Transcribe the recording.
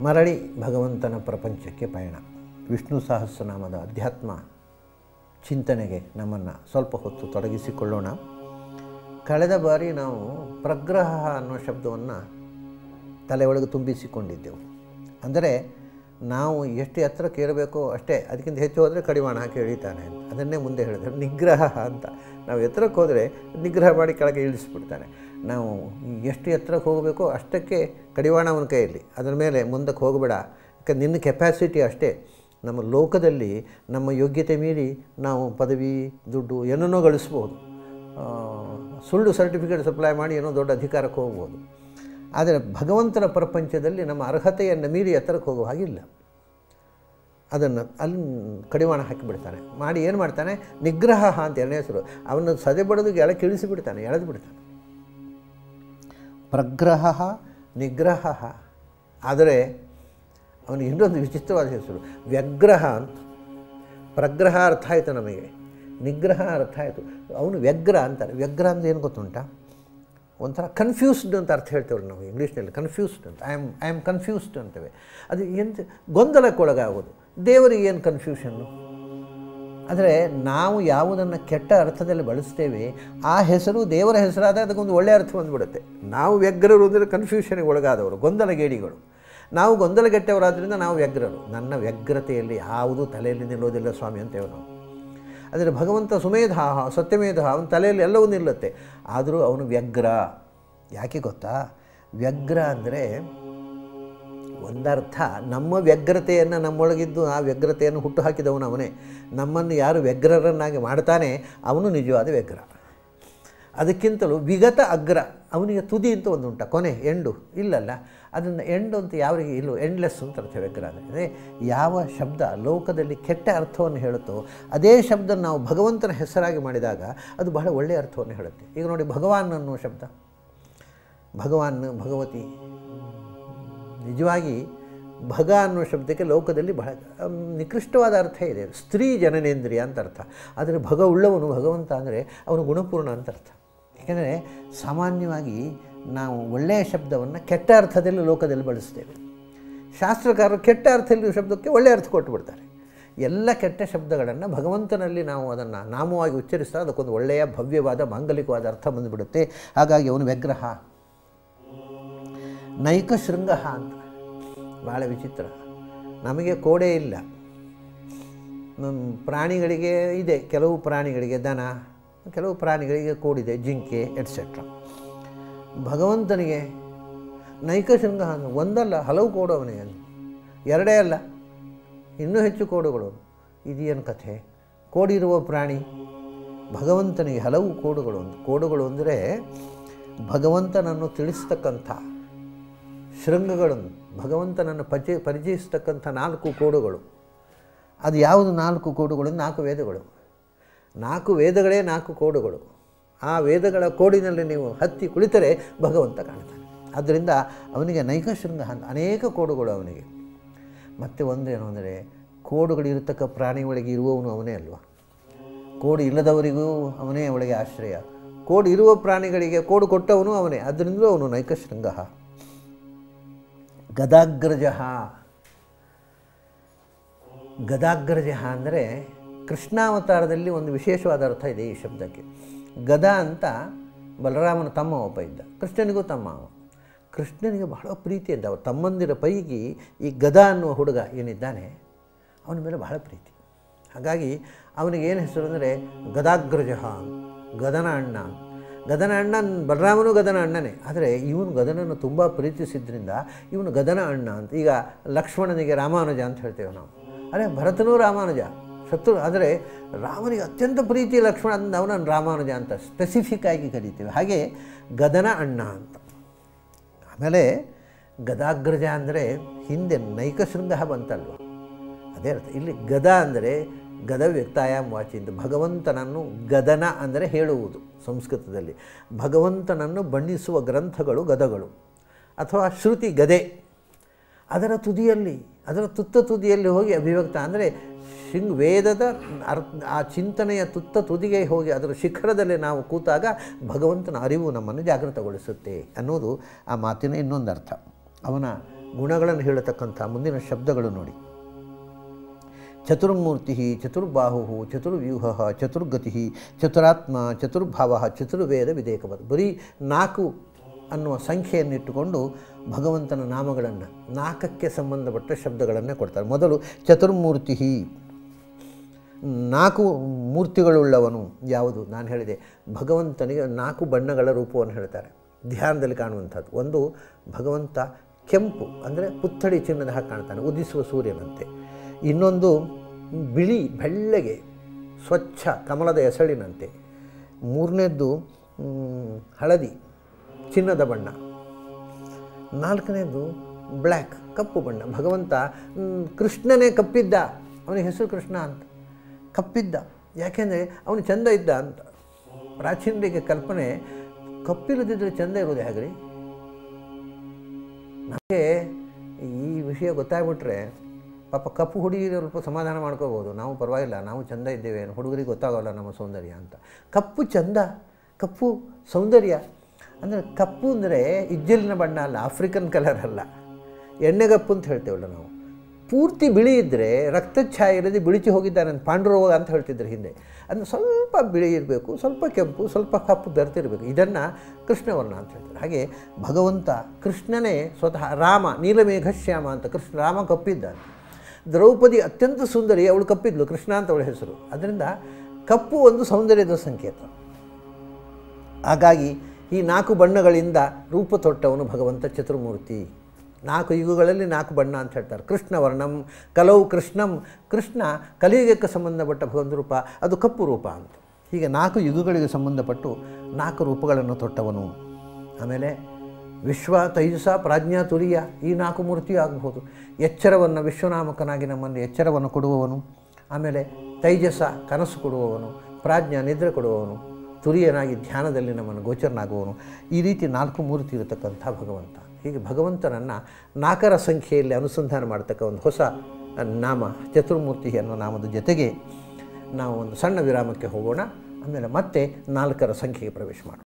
ಮರಳಿ ಭಗವಂತನ ಪ್ರಪಂಚಕ್ಕೆ ಪಯಣ ವಿಷ್ಣು ಸಹಸ್ರನಾಮದ ಅಧ್ಯಾತ್ಮ ಚಿಂತನೆಗೆ ನಮ್ಮನ್ನು ಸ್ವಲ್ಪ ಹೊತ್ತು ತೊಡಗಿಸಿಕೊಳ್ಳೋಣ ಕಳೆದ ಬಾರಿ ನಾವು ಪ್ರಗ್ರಹ ಅನ್ನೋ ಶಬ್ದವನ್ನು ತಲೆ ಒಳಗೆ ತುಂಬಿಸಿಕೊಂಡಿದ್ದೆವು ಅಂದರೆ ನಾವು ಎಷ್ಟು ಎತ್ತರಕ್ಕೆ ಏರಬೇಕೋ ಅಷ್ಟೇ ಅದಕ್ಕಿಂತ ಹೆಚ್ಚು ಹೋದರೆ ಕಡಿವಾಣ ಹಾಕಿ ಎಳಿತಾನೆ ಅಂತ ಅದನ್ನೇ ಮುಂದೆ ಹೇಳಿದೆ ನಿಗ್ರಹ ಅಂತ ನಾವು ಎತ್ತರಕ್ಕೆ ಹೋದರೆ ನಿಗ್ರಹ ಮಾಡಿ ಕೆಳಗೆ ಇಳಿಸ್ಬಿಡ್ತಾನೆ ನಾವು ಎಷ್ಟು ಎತ್ತರಕ್ಕೆ ಹೋಗಬೇಕೋ ಅಷ್ಟಕ್ಕೆ ಕಡಿವಾಣ ಅವನ ಕೈಯಲ್ಲಿ ಅದರ ಮೇಲೆ ಮುಂದಕ್ಕೆ ಹೋಗಬೇಡ ಯಾಕಂದ್ರೆ ನಿನ್ನ ಕೆಪ್ಯಾಸಿಟಿ ಅಷ್ಟೇ ನಮ್ಮ ಲೋಕದಲ್ಲಿ ನಮ್ಮ ಯೋಗ್ಯತೆ ಮೀರಿ ನಾವು ಪದವಿ ದುಡ್ಡು ಏನನ್ನೋ ಗಳಿಸ್ಬೋದು ಆ, ಸುಳ್ಳು ಸರ್ಟಿಫಿಕೇಟ್ ಸಪ್ಲೈ ಮಾಡಿ ಏನೋ ದೊಡ್ಡ ಅಧಿಕಾರಕ್ಕೆ ಹೋಗ್ಬೋದು ಆದರೆ ಭಗವಂತನ ಪ್ರಪಂಚದಲ್ಲಿ ನಮ್ಮ ಅರ್ಹತೆಯನ್ನು ಮೀರಿ ಎತ್ತರಕ್ಕೆ ಹೋಗೋ ಹಾಗಿಲ್ಲ ಅದನ್ನು ಅಲ್ಲಿ ಕಡಿವಾಣ ಹಾಕಿಬಿಡ್ತಾನೆ ಮಾಡಿ ಏನು ಮಾಡ್ತಾನೆ ನಿಗ್ರಹ ಅಂತ ಎರಡನೇ ಹೆಸರು ಅವನ ಸದೆ ಬಡಿದು ಎಳಕ್ಕೆ ಇಳಿಸಿಬಿಡ್ತಾನೆ ಎಳೆದು ಬಿಡ್ತಾನೆ ಪ್ರಗ್ರಹ ನಿಗ್ರಹ ಆದರೆ ಅವನಿಗೆ ಇನ್ನೊಂದು ವಿಚಿತ್ರವಾದ ಹೆಸರು ವ್ಯಗ್ರಹ ಅಂತ ಪ್ರಗ್ರಹ ಅರ್ಥ ಆಯಿತು ನಮಗೆ ನಿಗ್ರಹ ಅರ್ಥ ಆಯಿತು ಅವನು ವ್ಯಗ್ರ ಅಂತಾರೆ ವ್ಯಗ್ರ ಅಂದರೆ ಏನು ಗೊತ್ತುಂಟ ಒಂಥರ ಕನ್ಫ್ಯೂಸ್ಡ್ ಅಂತ ಅರ್ಥ ಹೇಳ್ತೇವೆ ನಾವು ಇಂಗ್ಲೀಷ್ನಲ್ಲಿ ಕನ್ಫ್ಯೂಸ್ಡ್ ಅಂತ I am I am confused ಅಂತೇವೆ ಅದು ಎಂತ ಗೊಂದಲಕ್ಕೊಳಗಾಗೋದು ದೇವರಿಗೆ ಏನು ಕನ್ಫ್ಯೂಷನ್ನು ಆದರೆ ನಾವು ಯಾವುದನ್ನು ಕೆಟ್ಟ ಅರ್ಥದಲ್ಲಿ ಬಳಸ್ತೇವೆ ಆ ಹೆಸರು ದೇವರ ಹೆಸರಾದ ಅದಕ್ಕೊಂದು ಒಳ್ಳೆಯ ಅರ್ಥ ಬಂದುಬಿಡುತ್ತೆ ನಾವು ವ್ಯಗ್ರರು ಅಂದರೆ ಕನ್ಫ್ಯೂಷನ್ಗೆ ಒಳಗಾದವರು ಗೊಂದಲಗೇಡಿಗಳು ನಾವು ಗೊಂದಲಗೆಟ್ಟವರಾದ್ರಿಂದ ನಾವು ವ್ಯಗ್ರರು ನನ್ನ ವ್ಯಗ್ರತೆಯಲ್ಲಿ ಯಾವುದೂ ತಲೆಯಲ್ಲಿ ನಿಲ್ಲೋದಿಲ್ಲ ಸ್ವಾಮಿ ಅಂತೇವೆ ನಾವು ಆದರೆ ಭಗವಂತ ಸುಮೇಧ ಸತ್ಯಮೇಧ ಅವನ ತಲೆಯಲ್ಲಿ ಎಲ್ಲವೂ ನಿಲ್ಲುತ್ತೆ ಆದರೂ ಅವನು ವ್ಯಗ್ರ ಯಾಕೆ ಗೊತ್ತಾ ವ್ಯಗ್ರ ಅಂದರೆ ಒಂದರ್ಥ ನಮ್ಮ ವ್ಯಗ್ರತೆಯನ್ನು ನಮ್ಮೊಳಗಿದ್ದು ಆ ವ್ಯಗ್ರತೆಯನ್ನು ಹುಟ್ಟು ಹಾಕಿದವನು ಅವನೇ ನಮ್ಮನ್ನು ಯಾರು ವ್ಯಗ್ರರನ್ನಾಗಿ ಮಾಡ್ತಾನೆ ಅವನು ನಿಜವಾದ ವ್ಯಗ್ರ ಅದಕ್ಕಿಂತಲೂ ವಿಗತ ಅಗ್ರ ಅವನಿಗೆ ತುದಿ ಅಂತ ಒಂದು ಉಂಟ ಕೊನೆ ಎಂಡು ಇಲ್ಲಲ್ಲ ಅದನ್ನು ಎಂಡು ಅಂತ ಯಾವರಿಗೆ ಇಲ್ಲೋ ಎಂಡ್ಲೆಸ್ ಅಂತ ಅರ್ಥ ವ್ಯಗ್ರ ಅಂದರೆ ಯಾವ ಶಬ್ದ ಲೋಕದಲ್ಲಿ ಕೆಟ್ಟ ಅರ್ಥವನ್ನು ಹೇಳುತ್ತೋ ಅದೇ ಶಬ್ದ ನಾವು ಭಗವಂತನ ಹೆಸರಾಗಿ ಮಾಡಿದಾಗ ಅದು ಬಹಳ ಒಳ್ಳೆಯ ಅರ್ಥವನ್ನು ಹೇಳುತ್ತೆ ಈಗ ನೋಡಿ ಭಗವಾನ್ ಅನ್ನುವ ಶಬ್ದ ಭಗವಾನ್ ಭಗವತಿ ನಿಜವಾಗಿ ಭಗ ಅನ್ನುವ ಶಬ್ದಕ್ಕೆ ಲೋಕದಲ್ಲಿ ಬಹಳ ಅಮ್, ನಿಕೃಷ್ಟವಾದ ಅರ್ಥ ಇದೆ ಸ್ತ್ರೀ ಜನನೇಂದ್ರಿಯ ಅಂತ ಅರ್ಥ ಆದರೆ ಭಗ ಉಳ್ಳವನು ಭಗವಂತ ಅಂದರೆ ಅವನು ಗುಣಪೂರ್ಣ ಅಂತ ಅರ್ಥ ಏಕೆಂದರೆ ಸಾಮಾನ್ಯವಾಗಿ ನಾವು ಒಳ್ಳೆಯ ಶಬ್ದವನ್ನು ಕೆಟ್ಟ ಅರ್ಥದಲ್ಲಿ ಲೋಕದಲ್ಲಿ ಬಳಸ್ತೇವೆ ಶಾಸ್ತ್ರಕಾರರು ಕೆಟ್ಟ ಅರ್ಥದಲ್ಲಿ ಶಬ್ದಕ್ಕೆ ಒಳ್ಳೆಯ ಅರ್ಥ ಕೊಟ್ಟು ಬಿಡ್ತಾರೆ ಎಲ್ಲ ಕೆಟ್ಟ ಶಬ್ದಗಳನ್ನು ಭಗವಂತನಲ್ಲಿ ನಾವು ಅದನ್ನು ನಾಮವಾಗಿ ಉಚ್ಚರಿಸಿದಾಗ ಅದಕ್ಕೊಂದು ಒಳ್ಳೆಯ ಭವ್ಯವಾದ ಮಾಂಗಲಿಕವಾದ ಅರ್ಥ ಬಂದುಬಿಡುತ್ತೆ ಹಾಗಾಗಿ ಅವನು ವಿಗ್ರಹ ನೈಕ ಶೃಂಗ ಅಂತ ಭಾಳ ವಿಚಿತ್ರ ನಮಗೆ ಕೋಡೆ ಇಲ್ಲ ನಮ್ಮ ಪ್ರಾಣಿಗಳಿಗೆ ಇದೆ ಕೆಲವು ಪ್ರಾಣಿಗಳಿಗೆ ದನ ಕೆಲವು ಪ್ರಾಣಿಗಳಿಗೆ ಕೋಡಿದೆ ಜಿಂಕೆ ಎಟ್ಸೆಟ್ರಾ ಭಗವಂತನಿಗೆ ನೈಕ ಶೃಂಗ ಅಂತ ಒಂದಲ್ಲ ಹಲವು ಕೋಡು ಅವನಿಗೆ ಎರಡೇ ಅಲ್ಲ ಇನ್ನೂ ಹೆಚ್ಚು ಕೋಡುಗಳು ಇದೇನು ಕಥೆ ಕೋಡಿರುವ ಪ್ರಾಣಿ ಭಗವಂತನಿಗೆ ಹಲವು ಕೋಡುಗಳು ಅಂತ ಕೋಡುಗಳು ಅಂದರೆ ಭಗವಂತನನ್ನು ತಿಳಿಸ್ತಕ್ಕಂಥ ಶೃಂಗಗಳನ್ನು ಭಗವಂತನನ್ನು ಪರಿಚಯ ಪರಿಚಯಿಸ್ತಕ್ಕಂಥ ನಾಲ್ಕು ಕೋಡುಗಳು ಅದು ಯಾವುದು ನಾಲ್ಕು ಕೋಡುಗಳು ನಾಲ್ಕು ವೇದಗಳು ನಾಲ್ಕು ವೇದಗಳೇ ನಾಲ್ಕು ಕೋಡುಗಳು ಆ ವೇದಗಳ ಕೋಡಿನಲ್ಲಿ ನೀವು ಹತ್ತಿ ಕುಳಿತರೆ ಭಗವಂತ ಕಾಣ್ತಾನೆ ಆದ್ದರಿಂದ ಅವನಿಗೆ ನೈಕ ಶೃಂಗ ಅಂತ ಅನೇಕ ಕೋಡುಗಳು ಅವನಿಗೆ ಮತ್ತು ಒಂದೇನು ಅಂದರೆ ಕೋಡುಗಳಿರತಕ್ಕ ಪ್ರಾಣಿಗಳಿಗೆ ಇರುವವನು ಅವನೇ ಅಲ್ವಾ ಕೋಡು ಇಲ್ಲದವರಿಗೂ ಅವನೇ ಅವಳಿಗೆ ಆಶ್ರಯ ಕೋಡು ಇರುವ ಪ್ರಾಣಿಗಳಿಗೆ ಕೋಡು ಕೊಟ್ಟವನು ಅವನೇ ಅದರಿಂದ ಅವನು ನೈಕ ಶೃಂಗ ಗದಾಗ್ರಜ ಗದಾಗ್ರಜ ಅಂದರೆ ಕೃಷ್ಣಾವತಾರದಲ್ಲಿ ಒಂದು ವಿಶೇಷವಾದ ಅರ್ಥ ಇದೆ ಈ ಶಬ್ದಕ್ಕೆ ಗದ ಅಂತ ಬಲರಾಮನ ತಮ್ಮ ಒಬ್ಬ ಇದ್ದ ಕೃಷ್ಣನಿಗೂ ತಮ್ಮ ಅವ ಕೃಷ್ಣನಿಗೆ ಬಹಳ ಪ್ರೀತಿ ಇದ್ದ ಅವ್ರ ತಮ್ಮಂದಿರ ಪೈಕಿ ಈ ಗದ ಅನ್ನುವ ಹುಡುಗ ಏನಿದ್ದಾನೆ ಅವನ ಮೇಲೆ ಬಹಳ ಪ್ರೀತಿ ಹಾಗಾಗಿ ಅವನಿಗೆ ಏನು ಹೆಸರು ಅಂದರೆ ಗದಾಗ್ರಜ ಗದನ ಅಣ್ಣ ಗದನ ಅಣ್ಣ ಬಲರಾಮನು ಗದನ ಅಣ್ಣನೇ ಆದರೆ ಇವನು ಗದನನ್ನು ತುಂಬ ಪ್ರೀತಿಸಿದ್ರಿಂದ ಇವನು ಗದನ ಅಣ್ಣ ಅಂತ ಈಗ ಲಕ್ಷ್ಮಣನಿಗೆ ರಾಮಾನುಜ ಅಂತ ಹೇಳ್ತೇವೆ ನಾವು ಅರೆ ಭರತನೂ ರಾಮಾನುಜ ಶತ್ರು ಆದರೆ ರಾಮನಿಗೆ ಅತ್ಯಂತ ಪ್ರೀತಿ ಲಕ್ಷ್ಮಣ ಅಂತ ಅವನನ್ನು ರಾಮಾನುಜ ಅಂತ ಸ್ಪೆಸಿಫಿಕ್ ಆಗಿ ಕರಿತೀವಿ ಹಾಗೆ ಗದನ ಅಣ್ಣ ಅಂತ ಆಮೇಲೆ ಗದಾಗ್ರಜ ಅಂದರೆ ಹಿಂದೆ ನೈಕ ಶೃಂಗ ಬಂತಲ್ವ ಅದೇ ಅರ್ಥ ಇಲ್ಲಿ ಗದ ಅಂದರೆ ಗದ ವ್ಯಕ್ತಾಯಾಮ್ ವಾಚಿಂದ ಭಗವಂತನನ್ನು ಗದನ ಅಂದರೆ ಹೇಳುವುದು ಸಂಸ್ಕೃತದಲ್ಲಿ ಭಗವಂತನನ್ನು ಬಣ್ಣಿಸುವ ಗ್ರಂಥಗಳು ಗದಗಳು ಅಥವಾ ಶ್ರುತಿ ಗದೆ ಅದರ ತುದಿಯಲ್ಲಿ ಅದರ ತುತ್ತ ತುದಿಯಲ್ಲಿ ಹೋಗಿ ಅಭಿವ್ಯಕ್ತ ಅಂದರೆ ಶೃಂಗ್ ವೇದದ ಅರ್ಥ ಆ ಚಿಂತನೆಯ ತುತ್ತ ತುದಿಗೆ ಹೋಗಿ ಅದರ ಶಿಖರದಲ್ಲಿ ನಾವು ಕೂತಾಗ ಭಗವಂತನ ಅರಿವು ನಮ್ಮನ್ನು ಜಾಗೃತಗೊಳಿಸುತ್ತೆ ಅನ್ನೋದು ಆ ಮಾತಿನ ಇನ್ನೊಂದು ಅರ್ಥ ಅವನ ಗುಣಗಳನ್ನು ಹೇಳತಕ್ಕಂಥ ಮುಂದಿನ ಶಬ್ದಗಳು ನೋಡಿ ಚತುರ್ಮೂರ್ತಿ ಚತುರ್ಬಾಹು ಚತುರ್ವ್ಯೂಹ ಚತುರ್ಗತಿ ಚತುರಾತ್ಮ ಚತುರ್ಭಾವ ಚತುರ್ವೇದ ವಿಧೇಯಕವತ್ ಬರೀ ನಾಲ್ಕು ಅನ್ನುವ ಸಂಖ್ಯೆಯನ್ನಿಟ್ಟುಕೊಂಡು ಭಗವಂತನ ನಾಮಗಳನ್ನು ನಾಲ್ಕಕ್ಕೆ ಸಂಬಂಧಪಟ್ಟ ಶಬ್ದಗಳನ್ನೇ ಕೊಡ್ತಾರೆ ಮೊದಲು ಚತುರ್ಮೂರ್ತಿ ನಾಲ್ಕು ಮೂರ್ತಿಗಳುಳ್ಳವನು ಯಾವುದು ನಾನು ಹೇಳಿದೆ ಭಗವಂತನಿಗೆ ನಾಲ್ಕು ಬಣ್ಣಗಳ ರೂಪವನ್ನು ಹೇಳ್ತಾರೆ ಧ್ಯಾನದಲ್ಲಿ ಕಾಣುವಂಥದ್ದು ಒಂದು ಭಗವಂತ ಕೆಂಪು ಅಂದರೆ ಪುತ್ಥಳಿ ಚಿನ್ನದ ಹಾಗೆ ಕಾಣ್ತಾನೆ ಉದಿಸುವ ಸೂರ್ಯನಂತೆ ಇನ್ನೊಂದು ಬಿಳಿ ಬೆಳ್ಳಗೆ ಸ್ವಚ್ಛ ಕಮಲದ ಎಸಳಿನಂತೆ ಮೂರನೇದ್ದು ಮ್, ಹಳದಿ ಚಿನ್ನದ ಬಣ್ಣ ನಾಲ್ಕನೇದು ಬ್ಲ್ಯಾಕ್ ಕಪ್ಪು ಬಣ್ಣ ಭಗವಂತ ಮ್, ಕೃಷ್ಣನೇ ಕಪ್ಪಿದ್ದ ಅವನಿಗೆ ಹೆಸರು ಕೃಷ್ಣ ಅಂತ ಕಪ್ಪಿದ್ದ ಯಾಕೆಂದರೆ ಅವನು ಚಂದ ಇದ್ದ ಅಂತ ಪ್ರಾಚೀನರಿಗೆ ಕಲ್ಪನೆ ಕಪ್ಪಿಲ್ಲದಿದ್ದರೆ ಚಂದ ಇರೋದು ಹೇಗ್ರಿ ನನಗೆ ಈ ವಿಷಯ ಗೊತ್ತಾಗ್ಬಿಟ್ರೆ ಪಾಪ ಕಪ್ಪು ಹುಡುಗಿಗೆ ಸ್ವಲ್ಪ ಸಮಾಧಾನ ಮಾಡ್ಕೋಬೋದು ನಾವು ಪರವಾಗಿಲ್ಲ ನಾವು ಚಂದ ಇದ್ದೇವೆ ಹುಡುಗರಿಗೆ ಗೊತ್ತಾಗೋಲ್ಲ ನಮ್ಮ ಸೌಂದರ್ಯ ಅಂತ ಕಪ್ಪು ಚಂದ ಕಪ್ಪು ಸೌಂದರ್ಯ ಅಂದರೆ ಕಪ್ಪು ಅಂದರೆ ಇಜ್ಜಲಿನ ಬಣ್ಣ ಅಲ್ಲ ಆಫ್ರಿಕನ್ ಕಲರ್ ಅಲ್ಲ ಎಣ್ಣೆಗಪ್ಪು ಅಂತ ಹೇಳ್ತೇವಲ್ಲ ನಾವು ಪೂರ್ತಿ ಬಿಳಿ ಇದ್ದರೆ ರಕ್ತಛಾಯೆ ಇಲ್ಲದೆ ಬಿಳಿಚಿ ಹೋಗಿದ್ದಾನೆ ಅಂತ ಪಾಂಡುರೋಗ ಅಂತ ಹೇಳ್ತಿದ್ರು ಹಿಂದೆ ಅಂದರೆ ಸ್ವಲ್ಪ ಬಿಳಿ ಇರಬೇಕು ಸ್ವಲ್ಪ ಕೆಂಪು ಸ್ವಲ್ಪ ಕಪ್ಪು ಬೆರೆತಿರಬೇಕು ಇದನ್ನು ಕೃಷ್ಣವರ್ಣ ಅಂತ ಹೇಳ್ತಾರೆ ಹಾಗೆ ಭಗವಂತ ಕೃಷ್ಣನೇ ಸ್ವತಃ ರಾಮ ನೀಲಮೇಘಶ್ಯಾಮ ಅಂತ ಕೃಷ್ಣ ರಾಮ ಕಪ್ಪಿದ್ದಾನೆ ದ್ರೌಪದಿ ಅತ್ಯಂತ ಸುಂದರಿ ಅವಳು ಕಪ್ಪಿದ್ಲು ಕೃಷ್ಣ ಅಂತ ಅವಳ ಹೆಸರು ಅದರಿಂದ ಕಪ್ಪು ಒಂದು ಸೌಂದರ್ಯದ ಸಂಕೇತ ಹಾಗಾಗಿ ಈ ನಾಲ್ಕು ಬಣ್ಣಗಳಿಂದ ರೂಪ ತೊಟ್ಟವನು ಭಗವಂತ ಚತುರ್ಮೂರ್ತಿ ನಾಲ್ಕು ಯುಗಗಳಲ್ಲಿ ನಾಲ್ಕು ಬಣ್ಣ ಅಂತ ಹೇಳ್ತಾರೆ ಕೃಷ್ಣ ವರ್ಣಂ ಕಲವು ಕೃಷ್ಣಂ ಕೃಷ್ಣ ಕಲಿಯುಗಕ್ಕೆ ಸಂಬಂಧಪಟ್ಟ ಭಗವಂತ ರೂಪ ಅದು ಕಪ್ಪು ರೂಪ ಅಂತ ಹೀಗೆ ನಾಲ್ಕು ಯುಗಗಳಿಗೆ ಸಂಬಂಧಪಟ್ಟು ನಾಲ್ಕು ರೂಪಗಳನ್ನು ತೊಟ್ಟವನು ಆಮೇಲೆ ವಿಶ್ವ ತೈಜಸ ಪ್ರಾಜ್ಞಾ ತುರಿಯ ಈ ನಾಲ್ಕು ಮೂರ್ತಿಯೂ ಆಗಬಹುದು ಎಚ್ಚರವನ್ನು ವಿಶ್ವನಾಮಕನಾಗಿ ನಮ್ಮಲ್ಲಿ ಎಚ್ಚರವನ್ನು ಕೊಡುವವನು ಆಮೇಲೆ ತೈಜಸ ಕನಸು ಕೊಡುವವನು ಪ್ರಾಜ್ಞಾ ನಿದ್ರೆ ಕೊಡುವವನು ತುರಿಯನಾಗಿ ಧ್ಯಾನದಲ್ಲಿ ನಮ್ಮನ್ನು ಗೋಚರನಾಗುವವನು ಈ ರೀತಿ ನಾಲ್ಕು ಮೂರ್ತಿ ಇರತಕ್ಕಂಥ ಭಗವಂತ ಹೀಗೆ ಭಗವಂತನನ್ನು ನಾಲ್ಕರ ಸಂಖ್ಯೆಯಲ್ಲಿ ಅನುಸಂಧಾನ ಮಾಡತಕ್ಕ ಒಂದು ಹೊಸ ನಾಮ ಚತುರ್ಮೂರ್ತಿ ಅನ್ನೋ ನಾಮದ ಜೊತೆಗೆ ನಾವು ಒಂದು ಸಣ್ಣ ವಿರಾಮಕ್ಕೆ ಹೋಗೋಣ ಆಮೇಲೆ ಮತ್ತೆ ನಾಲ್ಕರ ಸಂಖ್ಯೆಗೆ ಪ್ರವೇಶ ಮಾಡೋಣ